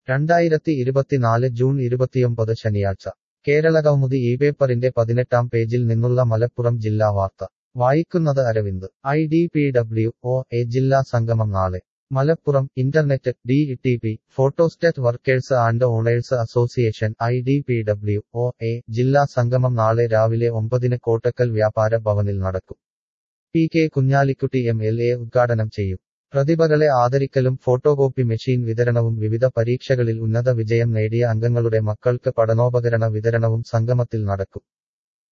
രണ്ടായിരത്തി ഇരുപത്തിനാല് ജൂൺ ഇരുപത്തിയൊമ്പത് ശനിയാഴ്ച കേരളകൗമുദി ഈ പേപ്പറിന്റെ പതിനെട്ടാം പേജിൽ നിന്നുള്ള മലപ്പുറം ജില്ലാ വാർത്ത വായിക്കുന്നത് Aravind I D P W O A ജില്ലാ സംഗമം നാളെ Malappuram internet D T P photostat workers and owners association I D P W O A ജില്ലാ സംഗമം നാളെ രാവിലെ ഒമ്പതിന് കോട്ടക്കൽ വ്യാപാര ഭവനിൽ നടക്കും P K Kunhalikutty M L A ഉദ്ഘാടനം ചെയ്യും പ്രതിഭകളെ ആദരിക്കലും ഫോട്ടോകോപ്പി മെഷീൻ വിതരണവും വിവിധ പരീക്ഷകളിൽ ഉന്നത വിജയം നേടിയ അംഗങ്ങളുടെ മക്കൾക്ക് പഠനോപകരണ വിതരണവും സംഗമത്തിൽ നടക്കും